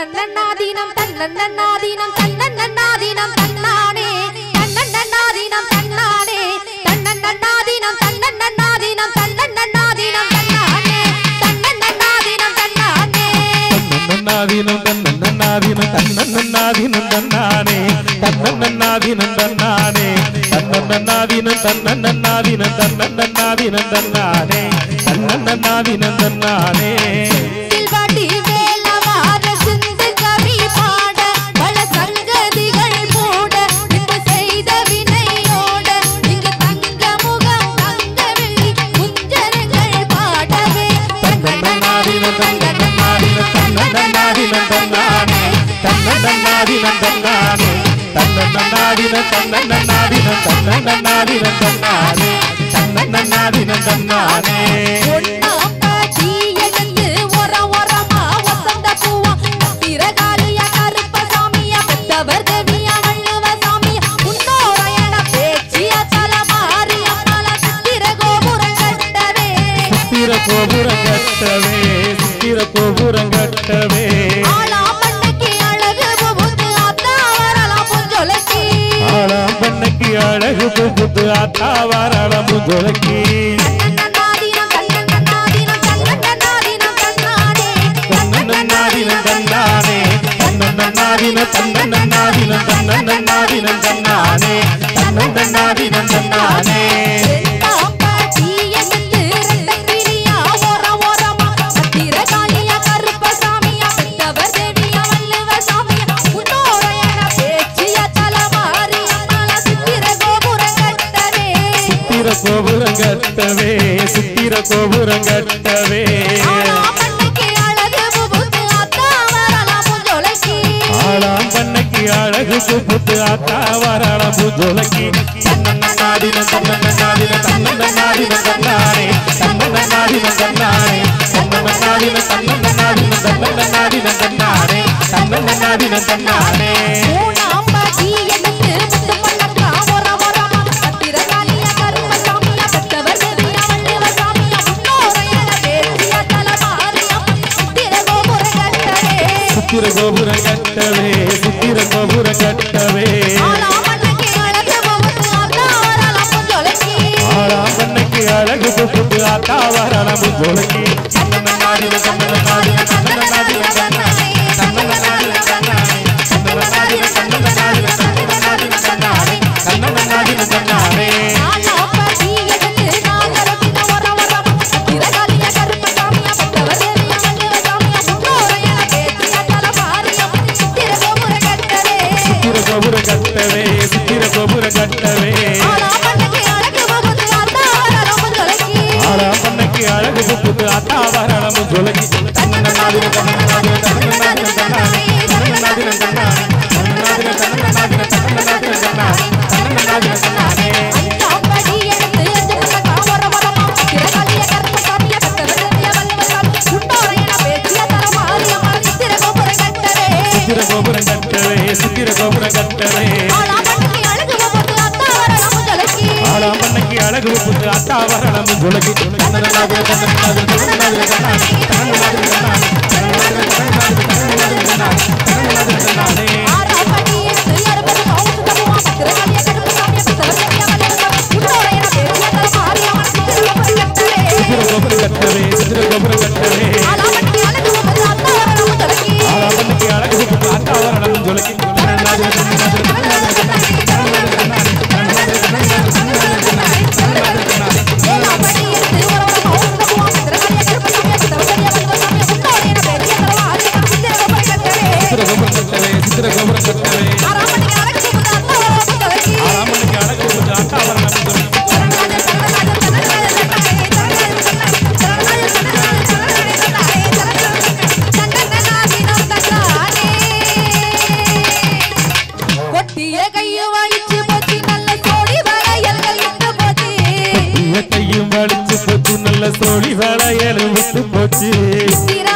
தன்னண்ணாதீனம் தன்னண்ணாதீனம் தன்னண்ணாதீனம் தன்னானே தன்னண்ணாதீனம் தன்னானே தன்னண்ணாதீனம் தன்னண்ணாதீனம் தன்னண்ணாதீனம் தன்னானே தன்னண்ணாதீனம் தன்னானே தன்னன்னாதீனம் தன்னன்னாதீனம் தன்னன்னாதீனம் தன்னானே தன்னன்னாதீனம் தன்னானே தன்னன்னாதீனம் தன்னன்னாதீனம் தன்னன்னாதீனம் தன்னானே தன்னன்னாதீனம் தன்னானே சில்வாட்டி வேலவார சிந்து கவி பாட பல சங்கதிகள் மூட இங்கு செய்த வினையோட இங்கு தங்க முகம் தங்க வெள்ளி குஞ்சரங்கள் பாடவே தன்னன்னாதீனம் தன்னன்னாதீனம் தன்னன்னாதீனம் தன்னானே தன்னன்னாதீனம் தன்னானே தன்னன்னாதீனம் தன்னன்னாதீனம் தன்னன்னாதீனம் தன்னானே தன்னன்னாதீனம் தன்னானே ஒண்ணாம் பாட்டி எழுந்து ஒர ஒரமா வசந்த பூவா திரகாலிய கருப்பசாமியா பெத்தவர் தேவியா வள்ளுவ சாமியா உன்னோரையன பேச்சிய தலமாரியா மல சித்திர கோபுரம் கட்டவே சித்திர கோபுரம் கட்டவே சித்திர கோபுரம் கட்டவே ஆளா பண்ணைக்கு அழகு புகுந்து அத்தா வரலாம் புஞ்சொலைக்கு ஆளாம் பண்ணைக்கு அழகு புகுத்து ஆத்தா வாராளம் முதுலக்கி தன்னன்னாதீனம் தன்னன்னாதீனம் தன்னன்னாதீனம் தன்னானே தன்னன்னாதினம் தன்னானே தன்னன்னாதினம் தன்னன்னாதினம் தன்னன்னாதினம் தன்னானே தன்னன்னாதினம் தன்னானே செந்தாம் பாட்டி எழுந்து ரெட்டக்கிளியா ஓர ஓரமா திரகாலிய கருப்பசாமியா பெத்தவர் தேவியா வள்ளுவ சாமியா உன்னோரையன பேச்சிய தலமாரியா மல சித்திர கோபுரம் கட்டவே சித்திர கோபுரம் கட்டவே சித்திர கோபுரம் கட்டவே ஆனா பண்ணைக்கு அழகு புகுந்து அத்தா வரலாம் புஞ்சொலைக்கு ஆளாம் பண்ணைக்கு அழகு புகுத்து ஆத்தா வாராளம் முதுலக்கி தன்னன்னாதினம் தன்னன்னாதினம் தன்னன்னாதினம் தன்னானே தன்னன்னாதினம் தன்னானே தன்னன்னாதினம் தன்னன்னாதினம் தன்னன்னாதினம் தன்னானே தன்னன்னாதினம் தன்னானே மூணாம் பாட்டி எழுந்து முத்து பண்ணக்கா ஓர ஓரமா திரகாலிய கருப்பசாமியா பெத்தவர் தேவியா வள்ளுவ சாமியா உன்னோரையன பேச்சிய தலமாரியா சித்திர கோபுரம் கட்டவே சித்திர கோபுரம் கட்டவே சித்திர கோபுரம் கட்டவே ஆனா பண்ணைக்கு அழகு புகுந்து அத்தா வரலாம் புஞ்சொலைக்கு ஆளாம் பண்ணைக்கு அழகு புகுத்து ஆத்தா வாராளம் முதுலக்கி தன்னன்னாதினம் தன்னன்னாதினம் தன்னன்னாதினம் தன்னானே தன்னன்னாதினம் தன்னானே தன்னன்னாதினம் தன்னன்னாதினம் தன்னன்னாதினம் தன்னானே தன்னன்னாதினம் தன்னானே ஆனா பாட்டி எழுந்து நாகரத்தின ஓர ஓரமா திரகாலிய கருப்பசாமியா பெத்தவர் தேவியா வள்ளுவ சாமியா உன்னோரையன பேச்சிய தலமாரியா சித்திர கோபுரம் கட்டவே சித்திர கோபுரம் கட்டவே சித்திர கோபுரம் கட்டவே ஆனா பண்ணைக்கு அழகு புகுந்து அத்தா வரலாம் புஞ்சொலைக்கு ஆளாம் பண்ணைக்கு அழகு புகுத்து ஆத்தா வாராளம் முதுலக்கி தன்னன்னாதினம் தன்னன்னாதினம் தன்னன்னாதினம் தன்னானே தன்னன்னாதினம் தன்னானே தன்னன்னாதினம் தன்னன்னாதினம் தன்னன்னாதினம் தன்னானே தன்னன்னாதினம் தன்னானே அஞ்சாம்படி எடுத்து அஞ்சு பக்கா வர வரமா திரகாலிய கருப்பசாமியா பெத்தவர் தேவியா வள்ளுவ சாமி உன்னோரையன பேச்சிய தலமாரியா மல சித்திர கோபுரம் கட்டவே சித்திர கோபுரம் கட்டவே சித்திர கோபுரம் கட்டவே ஆனா பண்ணைக்கு அழகு புகுந்து அத்தா வரலாம் புஞ்சொலைக்கு ஆளாம் பண்ணைக்கு அழகு புகுத்து ஆத்தா வாராளம் முதுலக்கி தன்னன்னாதினம் தன்னன்னாதினம் தன்னன்னாதினம் தன்னானே தன்னன்னாதினம் தன்னானே தன்னன்னாதினம் தன்னன்னாதினம் தன்னன்னாதினம் தன்னானே தன்னன்னாதினம் தன்னானே ஆறாம்படி எடுத்து அறுபது கவுசு தப்புவா திரகாலிய கருப்பசாமியா பெத்தவர் தேவியா வள்ளுவ சாமி உன்னோரையன பேச்சிய தலமாரியா மல சித்திர கோபுரம் கட்டவே சித்திர கோபுரம் கட்டவே சித்திர கோபுரம் கட்டவே ஆனா பண்ணைக்கு அழகு புகுந்து அத்தா வரலாம் புஞ்சொலைக்கு ஆளாம் பண்ணைக்கு அழகு புகுத்து ஆத்தா வாராளம் முதுலக்கி தன்னன்னாதினம் தன்னன்னாதினம் தன்னன்னாதினம் தன்னானே தன்னன்னாதினம் தன்னானே தன்னன்னாதினம் தன்னானே தன்னன்னாதினம் தன்னானே தன்னன்னாதினம் தன்னானே ஏழாம்படி எடுத்து ஒரு ஒரு கவுசு தப்புவா திரகாலிய கருப்பசாமியா பெத்தவர் தேவியா வள்ளுவ சாமி உன்னோரையன பேச்சிய தலமாரியா மல சித்திர கோபுரம் கட்டவே சித்திர கோபுரம் கட்டவே சித்திர கோபுரம் கட்டவே ஆறாம்படிக்கு அழகு புகுந்து அத்தா வரலாம் புஞ்சொலைக்கு ஆறாம் பண்ணைக்கு அழகு புகுத்து ஆத்தா வாராளம் முதுலக்கி கொட்டிய கையை வலிச்சு போச்சு நல்ல சோடி வளையல்கள் இட்டு போச்சு கையும் வலிச்சு போச்சு நல்ல சோழி வேலையலும் விட்டு போச்சு சித்திர